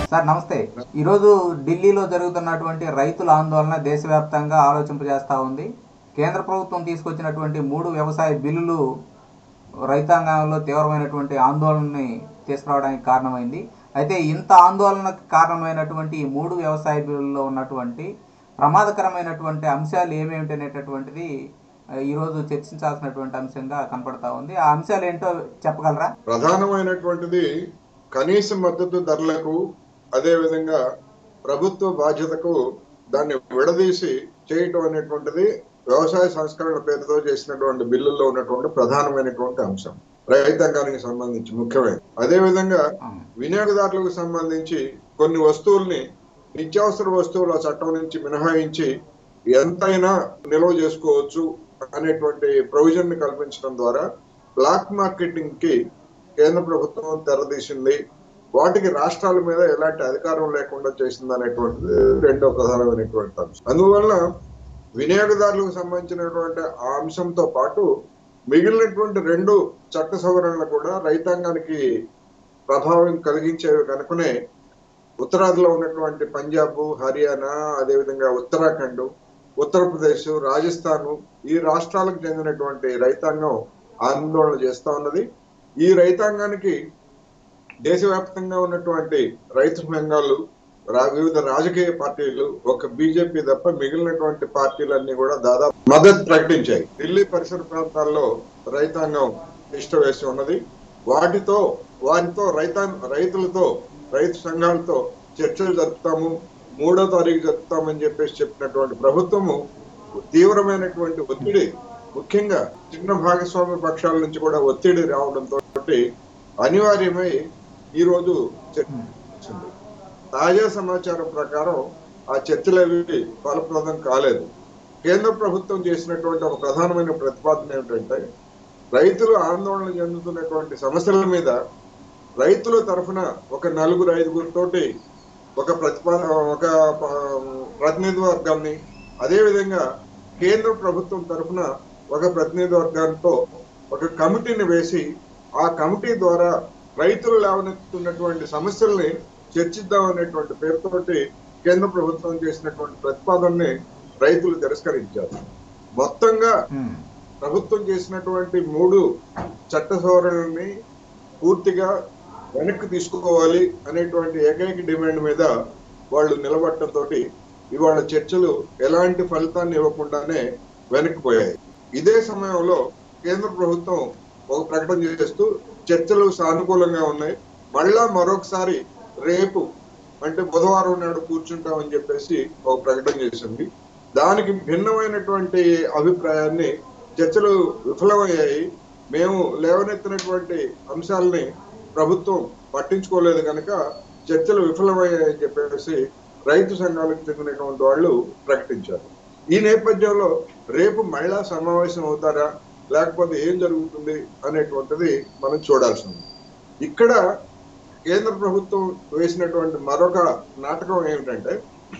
Sir నమస్తే ఈరోజు ఢిల్లీలో జరుగుతున్నటువంటి రైతుల ఆందోళన దేశవ్యాప్తంగా ఆలోచింపజేస్తూ ఉంది కేంద్ర ప్రభుత్వం తీసుకొచ్చినటువంటి మూడు వ్యవసాయ బిల్లులు రైతాంగంలో తీవ్రమైనటువంటి ఆందోళనని తీసుకురావడానికి కారణమైంది అయితే ఇంత ఆందోళనకు కారణమైనటువంటి ఈ మూడు వ్యవసాయ బిల్లుల్లో ఉన్నటువంటి ప్రమాదకరమైనటువంటి అంశాలు ఏమేమిటి అనేటటువంటిది ఆ, ఈరోజు చర్చించాల్సినటువంటి అంశంగా కనపడతా ఉంది ఆ అంశాలు ఏంటో చెప్పగలరా ప్రధానమైనటువంటిది కనీస మద్దతు ధరలకు అదే విధంగా ప్రభుత్వ బాధ్యతకు దాన్ని విడదీసి చేయటం అనేటువంటిది వ్యవసాయ సంస్కరణ పేరుతో చేసినటువంటి బిల్లుల్లో ఉన్నటువంటి ప్రధానమైనటువంటి అంశం రైతాంగానికి సంబంధించి ముఖ్యమైనది అదే విధంగా ఆ, వినియోగదారులకు సంబంధించి కొన్ని వస్తువుల్ని నిత్యావసర వస్తువుల చట్టం నుంచి మినహాయించి ఎంతైనా నిల్వ చేసుకోవచ్చు అనేటువంటి ప్రొవిజన్ ని కల్పించడం ద్వారా బ్లాక్ మార్కెటింగ్ కి కేంద్ర ప్రభుత్వం తెరదీసింది వాటికి రాష్ట్రాల మీద ఎలాంటి అధికారం లేకుండా చేసింది అనేటువంటిది రెండో ప్రధానమైనటువంటి అంశం అందువల్ల వినియోగదారులకు సంబంధించినటువంటి ఆ అంశంతో పాటు మిగిలినటువంటి రెండు చట్ట సవరణలు కూడా రైతాంగానికి ప్రభావం కలిగించేవి కనుకనే ఉత్తరాదిలో ఉన్నటువంటి పంజాబ్ హర్యానా అదేవిధంగా ఉత్తరాఖండ్ ఉత్తరప్రదేశ్ రాజస్థాన్ ఈ రాష్ట్రాలకు చెందినటువంటి రైతాంగం ఆందోళన చేస్తా ఉన్నది ఈ రైతాంగానికి దేశవ్యాప్తంగా ఉన్నటువంటి రైతు సంఘాలు రా- వివిధ రాజకీయ పార్టీలు ఒక బీజేపీ తప్ప మిగిలినటువంటి పార్టీలన్నీ కూడా దాదాపు మద్దతు ప్రకటించాయి ఢిల్లీ పరిసర ప్రాంతాల్లో రైతాంగం ఇష్ట వేసి ఉన్నది వాటితో వారితో రైతా రైతులతో రైతు సంఘాలతో చర్చలు జరుపుతాము మూడో తారీఖు జరుపుతామని చెప్పేసి చెప్పినటువంటి ప్రభుత్వము తీవ్రమైనటువంటి ఒత్తిడి ముఖ్యంగా చిన్న భాగస్వామ్య పక్షాల నుంచి కూడా ఒత్తిడి రావడంతో అనివార్యమై ఈ రోజు చర్చ వచ్చింది. తాజా సమాచారం ప్రకారం ఆ చర్చలు అవి ఫలప్రదం కాలేదు కేంద్ర ప్రభుత్వం చేసినటువంటి ఒక ప్రధానమైన ప్రతిపాదన ఏమిటంటే రైతులు ఆందోళన చెందుతున్నటువంటి సమస్యల మీద రైతుల తరఫున ఒక నలుగురు ఐదుగురితోటి ఒక ప్రతిపాదన ఒక ప- ప్రతినిధి వర్గాన్ని అదేవిధంగా కేంద్ర ప్రభుత్వం తరఫున ఒక ప్రతినిధి వర్గాలతో ఒక కమిటీని వేసి ఆ కమిటీ ద్వారా రైతులు లేవనెత్తుతున్నటువంటి సమస్యల్ని చర్చిద్దాం అనేటువంటి పేరుతోటి కేంద్ర ప్రభుత్వం చేసినటువంటి ప్రతిపాదనని రైతులు తిరస్కరించారు మొత్తంగా ఉమ్, ప్రభుత్వం చేసినటువంటి మూడు చట్ట సవరణల్ని పూర్తిగా వెనక్కి తీసుకోవాలి అనేటువంటి ఏకైక డిమాండ్ మీద వాళ్ళు నిలబడటంతో ఇవాళ చర్చలు ఎలాంటి ఫలితాన్ని ఇవ్వకుండానే వెనక్కిపోయాయి ఇదే సమయంలో కేంద్ర ప్రభుత్వం ఒక ప్రకటన చేస్తూ చర్చలు సానుకూలంగా ఉన్నాయి మళ్ళా మరొకసారి రేపు అంటే బుధవారం నాడు కూర్చుంటామని చెప్పేసి ఒక ప్రకటన చేసింది దానికి భిన్నమైనటువంటి అభిప్రాయాన్ని చర్చలు విఫలమయ్యాయి మేము లేవనెత్తినటువంటి అంశాలని ప్రభుత్వం పట్టించుకోలేదు కనుక చర్చలు విఫలమయ్యాయని చెప్పేసి రైతు సంఘాలకు చెందినటువంటి వాళ్ళు ప్రకటించారు ఈ నేపథ్యంలో రేపు మళ్ళా సమావేశం అవుతారా లేకపోతే ఏం జరుగుతుంది అనేటువంటిది మనం చూడాల్సి ఉంది ఇక్కడ కేంద్ర ప్రభుత్వం వేసినటువంటి మరొక నాటకం ఏమిటంటే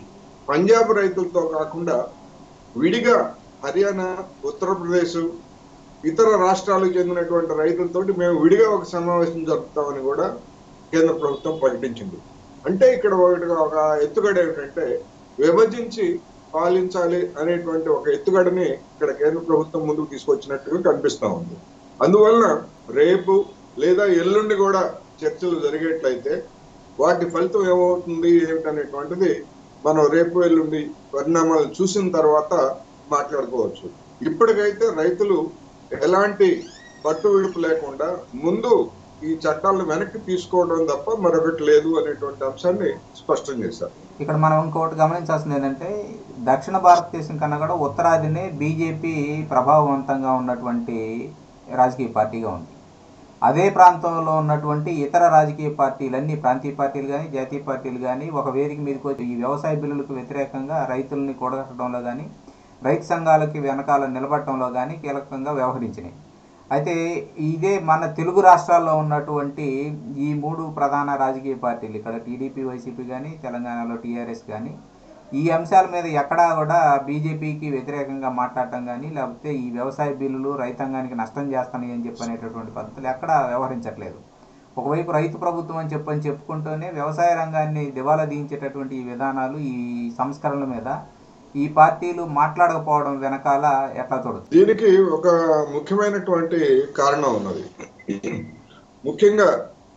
పంజాబ్ రైతులతో కాకుండా విడిగా హర్యానా ఉత్తరప్రదేశ్ ఇతర రాష్ట్రాలకు చెందినటువంటి రైతులతోటి మేము విడిగా ఒక సమావేశం జరుపుతామని కూడా కేంద్ర ప్రభుత్వం ప్రకటించింది అంటే ఇక్కడ ఒకటి ఒక ఎత్తుగడ ఏమిటంటే విభజించి పాలించాలి అనేటువంటి ఒక ఎత్తుగడని ఇక్కడ కేంద్ర ప్రభుత్వం ముందుకు తీసుకొచ్చినట్టుగా కనిపిస్తా ఉంది అందువలన రేపు లేదా ఎల్లుండి కూడా చర్చలు జరిగేట్లయితే వాటి ఫలితం ఏమవుతుంది ఏమిటనేటువంటిది మనం రేపు ఎల్లుండి పరిణామాలు చూసిన తర్వాత మాట్లాడుకోవచ్చు ఇప్పటికైతే రైతులు ఎలాంటి పట్టు విడుపు లేకుండా ముందు ఈ చట్టాలను వెనక్కి తీసుకోవడం తప్ప మరొకటి లేదు అనేటువంటి అంశాన్ని స్పష్టం చేశారు ఇక్కడ మనం ఇంకొకటి గమనించాల్సింది ఏంటంటే దక్షిణ భారతదేశం కన్నా కూడా ఉత్తరాదినే బీజేపీ ప్రభావవంతంగా ఉన్నటువంటి రాజకీయ పార్టీగా ఉంది అదే ప్రాంతంలో ఉన్నటువంటి ఇతర రాజకీయ పార్టీలన్నీ ప్రాంతీయ పార్టీలు కానీ జాతీయ పార్టీలు కానీ ఒక వేదిక మీదకి వచ్చి ఈ వ్యవసాయ బిల్లులకు వ్యతిరేకంగా రైతుల్ని కూడగట్టడంలో కానీ రైతు సంఘాలకి వెనకాల నిలబడటంలో కానీ కీలకంగా వ్యవహరించినాయి అయితే ఇదే మన తెలుగు రాష్ట్రాల్లో ఉన్నటువంటి ఈ మూడు ప్రధాన రాజకీయ పార్టీలు ఇక్కడ టీడీపీ వైసీపీ కానీ తెలంగాణలో టీఆర్ఎస్ కానీ ఈ అంశాల మీద ఎక్కడా కూడా బీజేపీకి వ్యతిరేకంగా మాట్లాడటం కానీ లేకపోతే ఈ వ్యవసాయ బిల్లులు రైతాంగానికి నష్టం చేస్తాయి అని చెప్పి అనేటటువంటి పద్ధతులు ఎక్కడా వ్యవహరించట్లేదు ఒకవైపు రైతు ప్రభుత్వం అని చెప్పని చెప్పుకుంటూనే వ్యవసాయ రంగాన్ని దివాలా తీయించేటటువంటి ఈ విధానాలు ఈ సంస్కరణల మీద ఈ పార్టీలు మాట్లాడకపోవడం వెనకాల ఎట్లా చూడదు దీనికి ఒక ముఖ్యమైనటువంటి కారణం ఉన్నది ముఖ్యంగా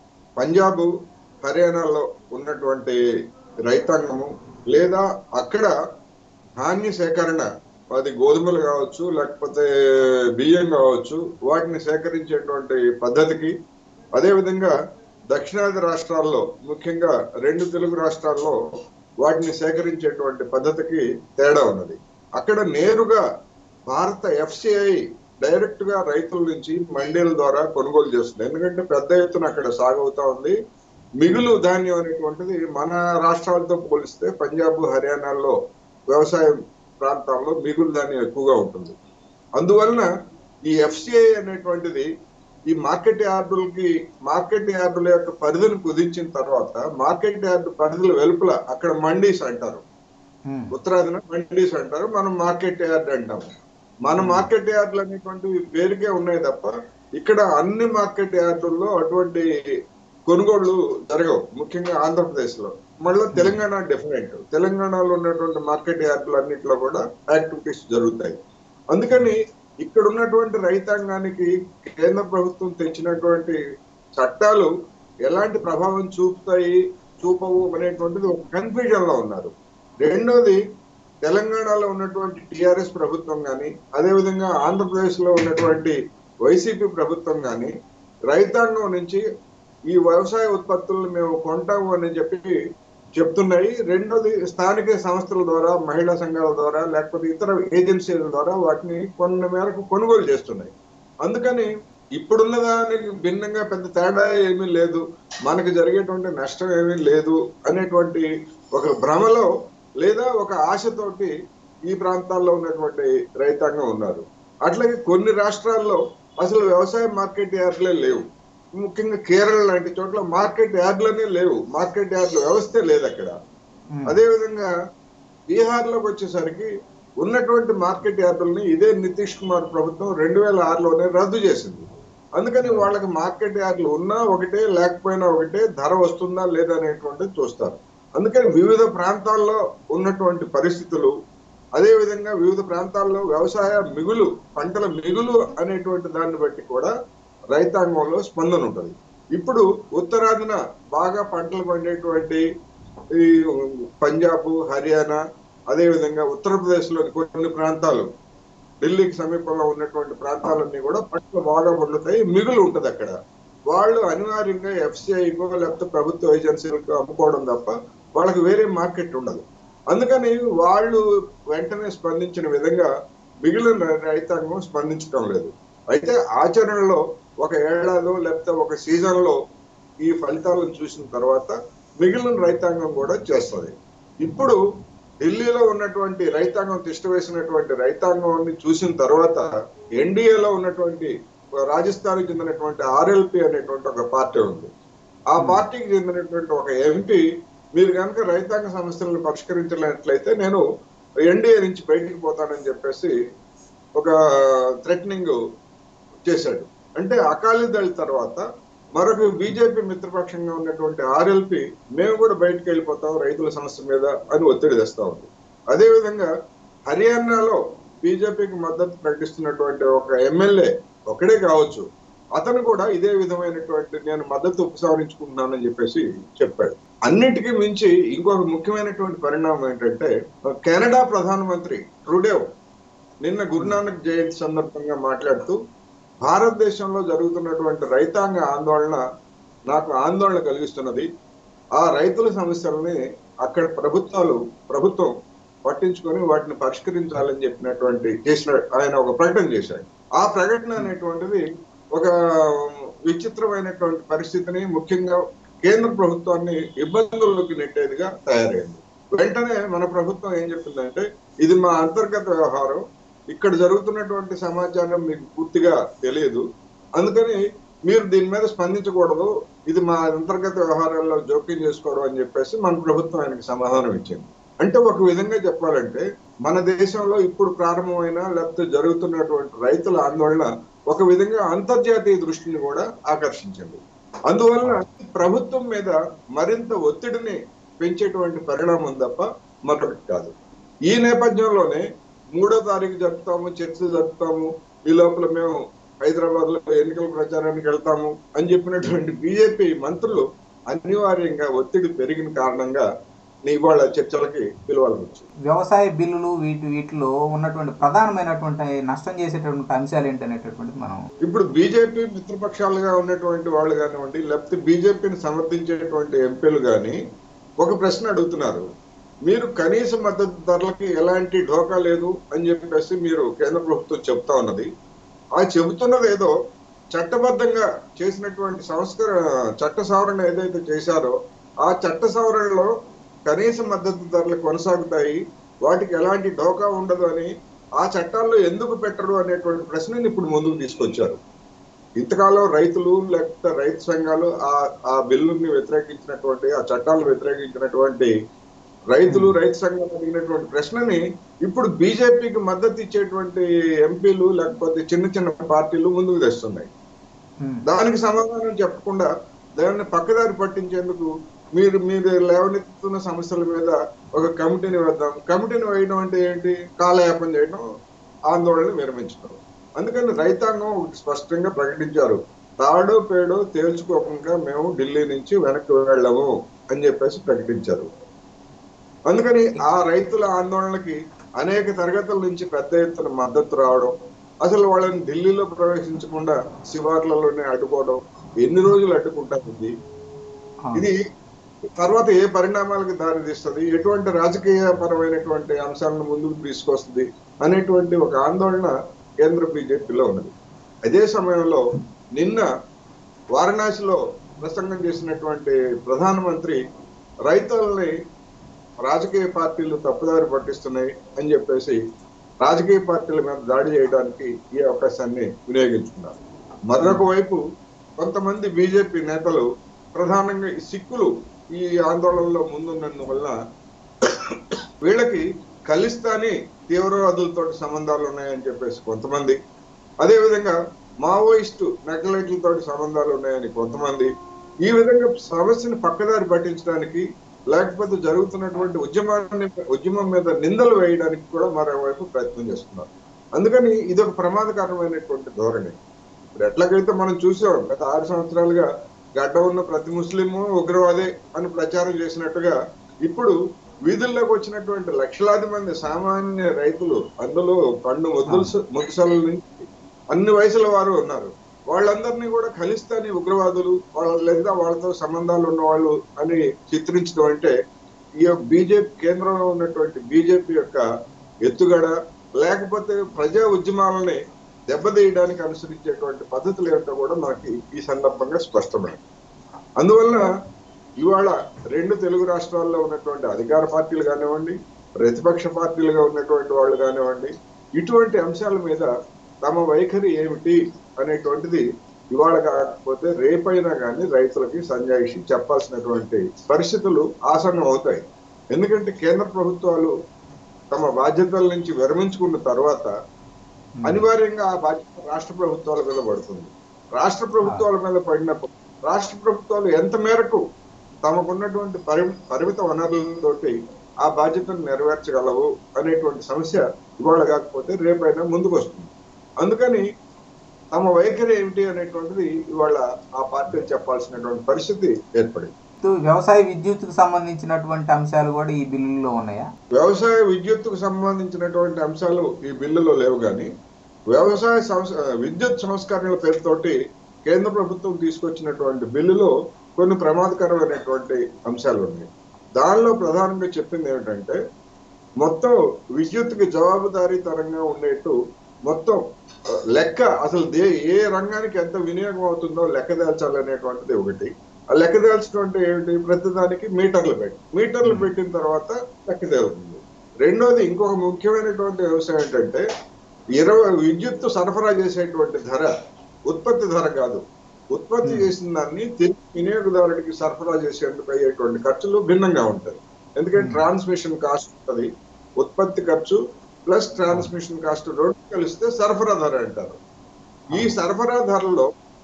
పంజాబ్ హర్యానాలో ఉన్నటువంటి రైతాంగము లేదా అక్కడ ధాన్య సేకరణ అది గోధుమలు కావచ్చు లేకపోతే బియ్యం కావచ్చు వాటిని సేకరించేటువంటి పద్ధతికి అదేవిధంగా దక్షిణాది రాష్ట్రాల్లో ముఖ్యంగా రెండు తెలుగు రాష్ట్రాల్లో వాటిని సేకరించేటువంటి పద్ధతికి తేడా ఉన్నది అక్కడ నేరుగా భారత ఎఫ్సిఐ డైరెక్ట్ గా రైతుల నుంచి మండీల ద్వారా కొనుగోలు చేస్తుంది ఎందుకంటే పెద్ద ఎత్తున అక్కడ సాగవుతా ఉంది మిగులు ధాన్యం అనేటువంటిది మన రాష్ట్రాలతో పోలిస్తే పంజాబ్ హర్యానాల్లో వ్యవసాయ ప్రాంతాల్లో మిగులు ధాన్యం ఎక్కువగా ఉంటుంది అందువలన ఈ ఎఫ్సిఐ అనేటువంటిది ఈ మార్కెట్ యార్డులకి మార్కెట్ యార్డుల యొక్క పరిధిని కుదించిన తర్వాత మార్కెట్ యార్డు పరిధుల వెలుపల అక్కడ మండీస్ అంటారు ఉమ్, ఉత్తరాదిన మండీస్ అంటారు మనం మార్కెట్ యార్డ్ అంటాము మన మార్కెట్ యార్డులు అనేటువంటివి పేరుకే ఉన్నాయి తప్ప ఇక్కడ అన్ని మార్కెట్ యార్డుల్లో అటువంటి కొనుగోళ్లు జరగవు ముఖ్యంగా ఆంధ్రప్రదేశ్ లో మళ్ళీ తెలంగాణ డిఫరెంట్ తెలంగాణలో ఉన్నటువంటి మార్కెట్ యార్డులు అన్నింటిలో కూడా యాక్టివిటీస్ జరుగుతాయి అందుకని ఇక్కడ ఉన్నటువంటి రైతాంగానికి కేంద్ర ప్రభుత్వం తెచ్చినటువంటి చట్టాలు ఎలాంటి ప్రభావం చూపుతాయి చూపవు అనేటువంటిది ఒక కన్ఫ్యూజన్ లో ఉన్నారు రెండోది తెలంగాణలో ఉన్నటువంటి టిఆర్ఎస్ ప్రభుత్వం కానీ అదేవిధంగా ఆంధ్రప్రదేశ్ లో ఉన్నటువంటి వైసీపీ ప్రభుత్వం కానీ రైతాంగం నుంచి ఈ వ్యవసాయ ఉత్పత్తులను మేము కొంటాము అని చెప్పి చెప్తున్నాయి రెండోది స్థానిక సంస్థల ద్వారా మహిళా సంఘాల ద్వారా లేకపోతే ఇతర ఏజెన్సీల ద్వారా వాటిని కొన్ని మేరకు కొనుగోలు చేస్తున్నాయి అందుకని ఇప్పుడున్న దానికి భిన్నంగా పెద్ద తేడా ఏమీ లేదు మనకు జరిగేటువంటి నష్టం ఏమీ లేదు అనేటువంటి ఒక భ్రమలో లేదా ఒక ఆశతోటి ఈ ప్రాంతాల్లో ఉన్నటువంటి రైతాంగం ఉన్నారు అట్లాగే కొన్ని రాష్ట్రాల్లో అసలు వ్యవసాయ మార్కెట్ యార్డ్లే లేవు ముఖ్యంగా కేరళ లాంటి చోట్ల మార్కెట్ యార్డ్లనే లేవు మార్కెట్ యార్డ్ల వ్యవస్థే లేదు అక్కడ ఉమ్, అదే విధంగా బీహార్ లోకి వచ్చేసరికి ఉన్నటువంటి మార్కెట్ యార్డుల్ని ఇదే నితీష్ కుమార్ ప్రభుత్వం రెండు వేల ఆరులోనే రద్దు చేసింది అందుకని వాళ్ళకి మార్కెట్ యార్డులు ఉన్నా ఒకటే లేకపోయినా ఒకటే ధర వస్తుందా లేదా అనేటువంటిది చూస్తారు అందుకని వివిధ ప్రాంతాల్లో ఉన్నటువంటి పరిస్థితులు అదే విధంగా వివిధ ప్రాంతాల్లో వ్యవసాయ మిగులు పంటల మిగులు అనేటువంటి దాన్ని బట్టి కూడా రైతాంగంలో స్పందన ఉంటుంది ఇప్పుడు ఉత్తరాదిన బాగా పంటలు పండేటువంటి ఈ పంజాబ్ హర్యానా అదే విధంగా ఉత్తరప్రదేశ్ లోని కొన్ని ప్రాంతాలు ఢిల్లీకి సమీపంలో ఉన్నటువంటి ప్రాంతాలన్నీ కూడా పంటలు బాగా పండుతాయి మిగులు ఉంటది అక్కడ వాళ్ళు అనివార్యంగా ఎఫ్సిఐకో లేకపోతే ప్రభుత్వ ఏజెన్సీలకు అమ్ముకోవడం తప్ప వాళ్ళకి వేరే మార్కెట్ ఉండదు అందుకని వాళ్ళు వెంటనే స్పందించిన విధంగా మిగిలిన రైతాంగం స్పందించడం లేదు అయితే ఆచరణలో ఒక ఏడాదో లేకపోతే ఒక సీజన్ లో ఈ ఫలితాలను చూసిన తర్వాత మిగిలిన రైతాంగం కూడా చేస్తుంది ఇప్పుడు ఢిల్లీలో ఉన్నటువంటి రైతాంగం తిష్ట వేసినటువంటి రైతాంగాన్ని చూసిన తర్వాత ఎన్డీఏలో ఉన్నటువంటి రాజస్థాన్కి చెందినటువంటి ఆర్ఎల్పి అనేటువంటి ఒక పార్టీ ఉంది ఆ పార్టీకి చెందినటువంటి ఒక ఎంపీ మీరు కనుక రైతాంగ సమస్యలను పరిష్కరించలేనట్లయితే నేను ఎన్డీఏ నుంచి బయటికి పోతానని చెప్పేసి ఒక థ్రెటనింగ్ చేశాడు అంటే అకాలీ దళ తర్వాత మరొక బీజేపీ మిత్రపక్షంగా ఉన్నటువంటి ఆర్ఎల్పి మేము కూడా బయటకు వెళ్ళిపోతాం రైతుల సమస్య మీద అని ఒత్తిడి తెస్తా ఉంది అదేవిధంగా హర్యానాలో బీజేపీకి మద్దతు ప్రకటిస్తున్నటువంటి ఒక ఎమ్మెల్యే ఒకడే కావచ్చు అతను కూడా ఇదే విధమైనటువంటి నేను మద్దతు ఉపసంహరించుకుంటున్నానని చెప్పేసి చెప్పాడు అన్నిటికీ మించి ఇంకొక ముఖ్యమైనటువంటి పరిణామం ఏంటంటే కెనడా ప్రధానమంత్రి ట్రుడేవ్ నిన్న గురునానక్ జయంతి సందర్భంగా మాట్లాడుతూ భారతదేశంలో జరుగుతున్నటువంటి రైతాంగ ఆందోళన నాకు ఆందోళన కలిగిస్తున్నది ఆ రైతుల సమస్యలని అక్కడ ప్రభుత్వాలు ప్రభుత్వం పట్టించుకొని వాటిని పరిష్కరించాలని చెప్పినటువంటి చేసిన ఆయన ఒక ప్రకటన చేశాడు ఆ ప్రకటన అనేటువంటిది ఒక విచిత్రమైనటువంటి పరిస్థితిని ముఖ్యంగా కేంద్ర ప్రభుత్వాన్ని ఇబ్బందుల్లోకి నెట్టేదిగా తయారైంది వెంటనే మన ప్రభుత్వం ఏం చెప్పిందంటే ఇది మా అంతర్గత వ్యవహారం ఇక్కడ జరుగుతున్నటువంటి సమాచారం మీకు పూర్తిగా తెలియదు అందుకని మీరు దీని మీద స్పందించకూడదు ఇది మా అంతర్గత వ్యవహారాల్లో జోక్యం చేసుకోవడం అని చెప్పేసి మన ప్రభుత్వం ఆయనకి సమాధానం ఇచ్చింది అంటే ఒక విధంగా చెప్పాలంటే మన దేశంలో ఇప్పుడు ప్రారంభమైన లేకపోతే జరుగుతున్నటువంటి రైతుల ఆందోళన ఒక విధంగా అంతర్జాతీయ దృష్టిని కూడా ఆకర్షించింది అందువలన ప్రభుత్వం మీద మరింత ఒత్తిడిని పెంచేటువంటి పరిణామం తప్ప మరొకటి కాదు ఈ నేపథ్యంలోనే మూడో తారీఖు జరుపుతాము చర్చలు జరుపుతాము ఈ లోపల మేము హైదరాబాద్ లో ఎన్నికల ప్రచారానికి వెళ్తాము అని చెప్పినటువంటి బీజేపీ మంత్రులు అనివార్యంగా ఒత్తిడి పెరిగిన కారణంగా ఇవాళ చర్చలకి పిలవాల్సి వచ్చింది వ్యవసాయ బిల్లులు వీటి వీటిలో ఉన్నటువంటి ప్రధానమైనటువంటి నష్టం చేసేటటువంటి అంశాలు ఏంటనేటటువంటిది మనం ఇప్పుడు బీజేపీ మిత్రపక్షాలుగా ఉన్నటువంటి వాళ్ళు కానివ్వండి లేకపోతే బీజేపీని సమర్థించేటువంటి ఎంపీలు కానీ ఒక ప్రశ్న అడుగుతున్నారు మీరు కనీస మద్దతు ధరలకి ఎలాంటి ఢోకా లేదు అని చెప్పేసి మీరు కేంద్ర ప్రభుత్వం చెప్తా ఉన్నది ఆ చెబుతున్నది ఏదో చట్టబద్ధంగా చేసినటువంటి సంస్కరణ చట్ట సవరణ ఏదైతే చేశారో ఆ చట్ట సవరణలో కనీస మద్దతు ధరలు కొనసాగుతాయి వాటికి ఎలాంటి ఢోకా ఉండదు అని ఆ చట్టాల్లో ఎందుకు పెట్టరు అనేటువంటి ప్రశ్నని ఇప్పుడు ముందుకు తీసుకొచ్చారు ఇంతకాలం రైతులు లేకపోతే రైతు సంఘాలు ఆ ఆ బిల్లుని వ్యతిరేకించినటువంటి ఆ చట్టాలను వ్యతిరేకించినటువంటి రైతులు రైతు సంఘాలు అడిగినటువంటి ప్రశ్నని ఇప్పుడు బీజేపీకి మద్దతు ఇచ్చేటువంటి ఎంపీలు లేకపోతే చిన్న చిన్న పార్టీలు ముందుకు తెస్తున్నాయి ఉమ్, దానికి సమాధానం చెప్పకుండా దాన్ని పక్కదారి పట్టించేందుకు మీరు మీరు లేవనెత్తుతున్న సమస్యల మీద ఒక కమిటీని వేద్దాం కమిటీని వేయడం అంటే ఏంటి కాలయాపన చేయడం ఆందోళన విరమించడం అందుకని రైతాంగం ఒకటి స్పష్టంగా ప్రకటించారు తాడో పేడో తేల్చుకోకుండా మేము ఢిల్లీ నుంచి వెనక్కి వెళ్ళము అని చెప్పేసి ప్రకటించారు అందుకని ఆ రైతుల ఆందోళనకి అనేక తరగతుల నుంచి పెద్ద ఎత్తున మద్దతు రావడం అసలు వాళ్ళని ఢిల్లీలో ప్రవేశించకుండా శివార్లలోనే అడ్డుకోవడం ఎన్ని రోజులు అడ్డుకుంటారు ఇది ఆ, ఇది తర్వాత ఏ పరిణామాలకు దారితీస్తుంది ఎటువంటి రాజకీయ పరమైనటువంటి అంశాలను ముందుకు తీసుకొస్తుంది అనేటువంటి ఒక ఆందోళన కేంద్ర బీజేపీలో ఉన్నది అదే సమయంలో నిన్న వారణాసిలో ప్రసంగం చేసినటువంటి ప్రధానమంత్రి రైతులని రాజకీయ పార్టీలు తప్పుదారి పట్టిస్తున్నాయి అని చెప్పేసి రాజకీయ పార్టీల మీద దాడి చేయడానికి ఈ అవకాశాన్ని వినియోగించుకున్నారు మరొక వైపు కొంతమంది బీజేపీ నేతలు ప్రధానంగా ఈ సిక్కులు ఈ ఆందోళనలో ముందున్నందువల్ల వీళ్ళకి ఖలిస్తానీ తీవ్రవాదులతో సంబంధాలు ఉన్నాయని చెప్పేసి కొంతమంది అదేవిధంగా మావోయిస్టు నక్సలైట్లతో సంబంధాలు ఉన్నాయని కొంతమంది ఈ విధంగా సమస్యను పక్కదారి పట్టించడానికి లేకపోతే జరుగుతున్నటువంటి ఉద్యమాన్ని ఉద్యమం మీద నిందలు వేయడానికి కూడా మరోవైపు ప్రయత్నం చేస్తున్నారు అందుకని ఇది ఒక ప్రమాదకరమైనటువంటి ధోరణి ఇప్పుడు ఎట్లాగైతే మనం చూసాం గత ఆరు సంవత్సరాలుగా గడ్డ ఉన్న ప్రతి ముస్లిము ఉగ్రవాదే అని ప్రచారం చేసినట్టుగా ఇప్పుడు వీధుల్లోకి వచ్చినటువంటి లక్షలాది మంది సామాన్య రైతులు అందులో పండు ముద్దులు ముద్దుసల నుంచి అన్ని వయసుల వారు ఉన్నారు వాళ్ళందరినీ కూడా ఖలిస్తానీ ఉగ్రవాదులు వాళ్ళ లేదా వాళ్ళతో సంబంధాలు ఉన్న వాళ్ళు అని చిత్రించడం అంటే ఈ బీజేపీ కేంద్రంలో ఉన్నటువంటి బీజేపీ యొక్క ఎత్తుగడ లేకపోతే ప్రజా ఉద్యమాలని దెబ్బతీయడానికి అనుసరించేటువంటి పద్ధతులు ఏమిటో కూడా మనకి ఈ సందర్భంగా స్పష్టమైంది అందువల్ల ఇవాళ రెండు తెలుగు రాష్ట్రాల్లో ఉన్నటువంటి అధికార పార్టీలు కానివ్వండి ప్రతిపక్ష పార్టీలుగా ఉన్నటువంటి వాళ్ళు కానివ్వండి ఇటువంటి అంశాల మీద తమ వైఖరి ఏమిటి అనేటువంటిది ఇవాళ కాకపోతే రేపైనా కానీ రైతులకి సంజాయిషి చెప్పాల్సినటువంటి పరిస్థితులు ఆసన్నం అవుతాయి ఎందుకంటే కేంద్ర ప్రభుత్వాలు తమ బాధ్యతల నుంచి విరమించుకున్న తర్వాత అనివార్యంగా ఆ బాధ్యత రాష్ట్ర ప్రభుత్వాల మీద పడుతుంది రాష్ట్ర ప్రభుత్వాల మీద పడినప్పుడు రాష్ట్ర ప్రభుత్వాలు ఎంత మేరకు తమకున్నటువంటి పరి పరిమిత వనరులతోటి ఆ బాధ్యతను నెరవేర్చగలవు అనేటువంటి సమస్య ఇవాళ కాకపోతే రేపైనా ముందుకు వస్తుంది అందుకని తమ వైఖరి ఏమిటి అనేటువంటిది ఇవాళ ఆ పార్టీలు చెప్పాల్సినటువంటి పరిస్థితి ఏర్పడింది వ్యవసాయ విద్యుత్తుకు సంబంధించినటువంటి అంశాలు కూడా ఈ బిల్లులో ఉన్నాయా వ్యవసాయ విద్యుత్తుకు సంబంధించినటువంటి అంశాలు ఈ బిల్లులో లేవు కానీ వ్యవసాయ సంస్ విద్యుత్ సంస్కరణల పేరుతోటి కేంద్ర ప్రభుత్వం తీసుకొచ్చినటువంటి బిల్లులో కొన్ని ప్రమాదకరమైనటువంటి అంశాలు ఉన్నాయి దానిలో ప్రధానంగా చెప్పింది ఏమిటంటే మొత్తం విద్యుత్తుకి జవాబుదారీతరంగా ఉండేట్టు మొత్తం ఆ, లెక్క అసలు దే ఏ రంగానికి ఎంత వినియోగం అవుతుందో లెక్క తేల్చాలనేటువంటిది ఒకటి ఆ లెక్క తేల్చడం అంటే ఏమిటి ప్రతిదానికి మీటర్లు పెట్టి మీటర్లు పెట్టిన తర్వాత లెక్క తేలుతుంది రెండోది ఇంకొక ముఖ్యమైనటువంటి వ్యవసాయం ఏంటంటే ఇరవై విద్యుత్ సరఫరా చేసేటువంటి ధర ఉత్పత్తి ధర కాదు ఉత్పత్తి చేసిన దాన్ని తిరిగి వినియోగదారుడికి సరఫరా చేసేందుకు అయ్యేటువంటి ఖర్చులు భిన్నంగా ఉంటాయి ఎందుకంటే ట్రాన్స్మిషన్ కాస్ట్ ఉంటుంది ఉత్పత్తి ఖర్చు ప్లస్ ట్రాన్స్మిషన్ కాస్ట్ రెండు కలిస్తే సరఫరా ధర అంటారు ఈ సరఫరా ధరలో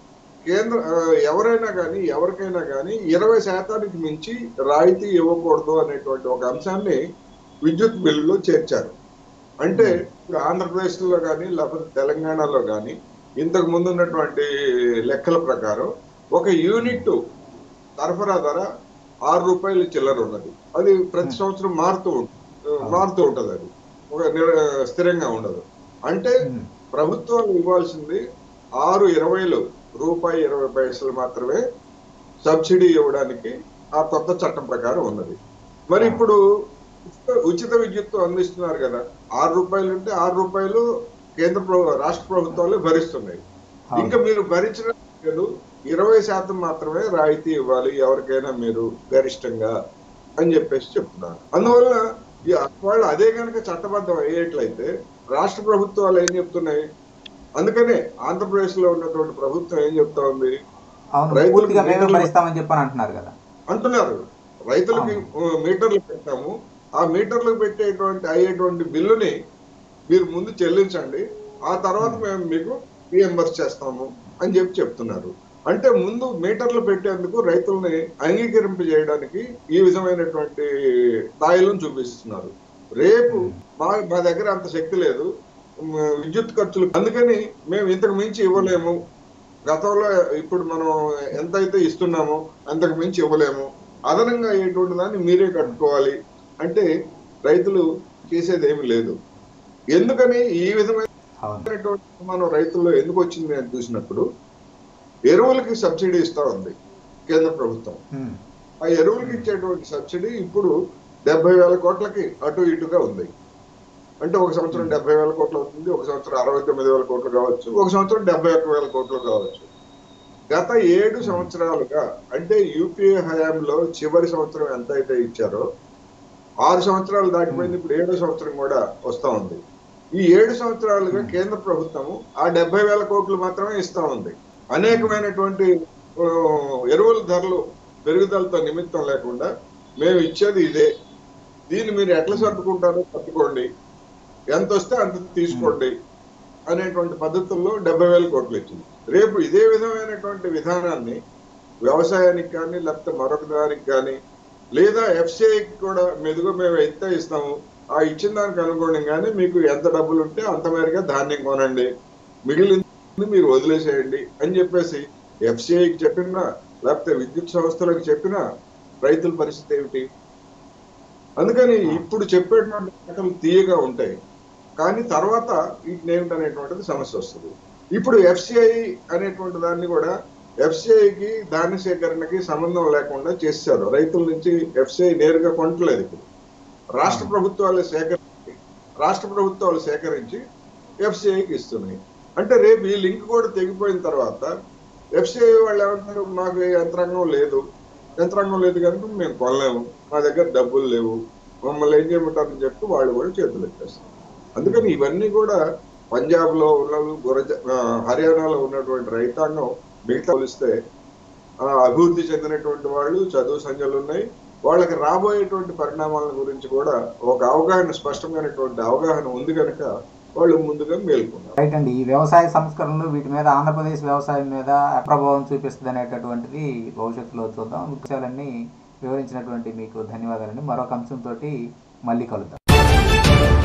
కేంద్ర ఆ, ఎవరైనా కానీ ఎవరికైనా కానీ ఇరవై శాతానికి మించి రాయితీ ఇవ్వకూడదు అనేటువంటి ఒక అంశాన్ని విద్యుత్ బిల్లులో చేర్చారు అంటే ఇప్పుడు ఆంధ్రప్రదేశ్ లో కానీ లేకపోతే తెలంగాణలో కానీ ఇంతకు ముందు ఉన్నటువంటి లెక్కల ప్రకారం ఒక యూనిట్ సరఫరా ధర ఆరు రూపాయలు చిల్లర ఉన్నది అది ప్రతి సంవత్సరం మారుతూ ఉంటుంది మారుతూ ఉంటది అది ఒక నిర- స్థిరంగా ఉండదు అంటే ఉమ్. ప్రభుత్వాలు ఇవ్వాల్సింది ఆరు ఇరవైలు రూపాయి ఇరవై పైసలు మాత్రమే సబ్సిడీ ఇవ్వడానికి ఆ కొత్త చట్టం ప్రకారం ఉన్నది మరి ఇప్పుడు ఉచిత- ఉచిత విద్యుత్ అందిస్తున్నారు కదా ఆరు రూపాయలు అంటే ఆరు రూపాయలు కేంద్ర ప్రభు రాష్ట్ర ప్రభుత్వాలు భరిస్తున్నాయి అవును. ఇంకా మీరు భరించిన లేదు ఇరవై శాతం మాత్రమే రాయితీ ఇవ్వాలి ఎవరికైనా మీరు గరిష్టంగా అని చెప్పేసి చెప్తున్నారు అందువల్ల ఈ వాళ్ళు అదే కనుక చట్టబద్ధం అయ్యేట్లయితే రాష్ట్ర ప్రభుత్వాలు ఏం చెప్తున్నాయి అందుకనే ఆంధ్రప్రదేశ్ లో ఉన్నటువంటి ప్రభుత్వం ఏం చెప్తా ఉంది అవును రైతులకు పూర్తిగా మేమే మీటర్లు- భరిస్తామని చెప్పని అంటున్నారు కదా అంటున్నారు రైతులకి ఆ, మీటర్లు పెట్టాము ఆ మీటర్లకు పెట్టేటువంటి అయ్యేటువంటి బిల్లుని మీరు ముందు చెల్లించండి ఆ తర్వాత మేము మీకు రియంబర్స్ చేస్తాము అని చెప్పి చెప్తున్నారు అంటే ముందు మీటర్లు పెట్టేందుకు రైతుల్ని అంగీకరింప చేయడానికి ఈ విధమైనటువంటి స్థాయిలను చూపిస్తున్నారు రేపు మా మా దగ్గర అంత శక్తి లేదు మ్, విద్యుత్ ఖర్చులు అందుకని మేము ఇంతకు మించి ఇవ్వలేము గతంలో ఇప్పుడు మనం ఎంత అయితే ఇస్తున్నామో అంతకు మించి ఇవ్వలేము అదనంగా అయ్యేటువంటి దాన్ని మీరే కట్టుకోవాలి అంటే రైతులు చేసేది ఏమి లేదు ఎందుకని ఈ విధమైన అవును మనం రైతుల్లో ఎందుకు వచ్చింది అని చూసినప్పుడు ఎరువులకి సబ్సిడీ ఇస్తా ఉంది కేంద్ర ప్రభుత్వం ఉమ్. ఆ ఎరువులకి ఇచ్చేటువంటి సబ్సిడీ ఇప్పుడు డెబ్బై వేల కోట్లకి అటు ఇటుగా ఉంది అంటే ఒక సంవత్సరం డెబ్బై వేల కోట్లు అవుతుంది ఒక సంవత్సరం అరవై తొమ్మిది వేల కోట్లు కావచ్చు ఒక సంవత్సరం డెబ్బై ఒక్క వేల కోట్లు కావచ్చు గత ఏడు సంవత్సరాలుగా అంటే యూపీఏ హయాంలో చివరి సంవత్సరం ఎంత అయితే ఇచ్చారో ఆరు సంవత్సరాలు దాటిపోయింది ఇప్పుడు ఏడో సంవత్సరం కూడా వస్తా ఉంది ఈ ఏడు సంవత్సరాలుగా కేంద్ర ప్రభుత్వము ఆ డెబ్బై వేల కోట్లు మాత్రమే ఇస్తా ఉంది అనేకమైనటువంటి ఆ, ఎరువుల ధరలు పెరుగుదలతో నిమిత్తం లేకుండా మేము ఇచ్చేది ఇదే దీన్ని మీరు ఎట్లా సర్దుకుంటారో సర్దుకోండి ఎంత వస్తే అంత తీసుకోండి అనేటువంటి పద్ధతుల్లో డెబ్బై వేల కోట్లు ఇచ్చింది రేపు ఇదే విధమైనటువంటి విధానాన్ని వ్యవసాయానికి కానీ లేకపోతే మరొక దానికి కానీ లేదా ఎఫ్సిఐకి కూడా మెదుగు మేము ఎంత ఇస్తాము ఆ ఇచ్చిన దానికి అనుగుణంగానే మీకు ఎంత డబ్బులు ఉంటే అంత మేరగా ధాన్యం కొనండి మిగిలింది మీరు వదిలేసేయండి అని చెప్పేసి ఎఫ్సిఐకి చెప్పినా లేకపోతే విద్యుత్ సంస్థలకు చెప్పినా రైతుల పరిస్థితి ఏమిటి అందుకని ఇప్పుడు చెప్పేటువంటి మాటలు తీయగా ఉంటాయి కానీ తర్వాత వీటిని ఏమిటనేటువంటిది సమస్య వస్తుంది ఇప్పుడు ఎఫ్సిఐ అనేటువంటి దాన్ని కూడా ఎఫ్సిఐకి ధాన్య సేకరణకి సంబంధం లేకుండా చేశారు రైతుల నుంచి ఎఫ్సిఐ నేరుగా కొనట్లేదు ఇప్పుడు రాష్ట్ర ప్రభుత్వాలు సేకరించి రాష్ట్ర ప్రభుత్వాలు సేకరించి ఎఫ్సిఐకి ఇస్తున్నాయి అంటే రేపు ఈ లింక్ కూడా తెగిపోయిన తర్వాత ఎఫ్సిఐ వాళ్ళు ఏమంటారు మాకు ఏ యంత్రాంగం లేదు యంత్రాంగం లేదు కనుక మేము కొనలేము మా దగ్గర డబ్బులు లేవు మమ్మల్ని ఏం చేయమంటారని చెప్పి వాళ్ళు కూడా చేతులు ఎత్తేస్తారు అందుకని ఇవన్నీ కూడా పంజాబ్ లో ఉన్న గురజ ఆ, హర్యానాలో ఉన్నటువంటి రైతాంగం మిగతా పోలిస్తే ఆ, అభివృద్ధి చెందినటువంటి వాళ్ళు చదువు సంఖ్యలు ఉన్నాయి వాళ్ళకి రాబోయేటువంటి పరిణామాల గురించి కూడా ఒక అవగాహన స్పష్టమైనటువంటి అవగాహన ఉంది కనుక వాళ్ళు ముందుగా మేల్కొన్నారు రైట్ అండి ఈ వ్యవసాయ సంస్కరణలు వీటి మీద ఆంధ్రప్రదేశ్ వ్యవసాయం మీద ప్రభావం చూపిస్తుంది అనేటటువంటిది భవిష్యత్తులో చూద్దాం విషయాలన్నీ వివరించినటువంటి మీకు ధన్యవాదాలండి మరొక అంశంతో మళ్ళీ కలుద్దాం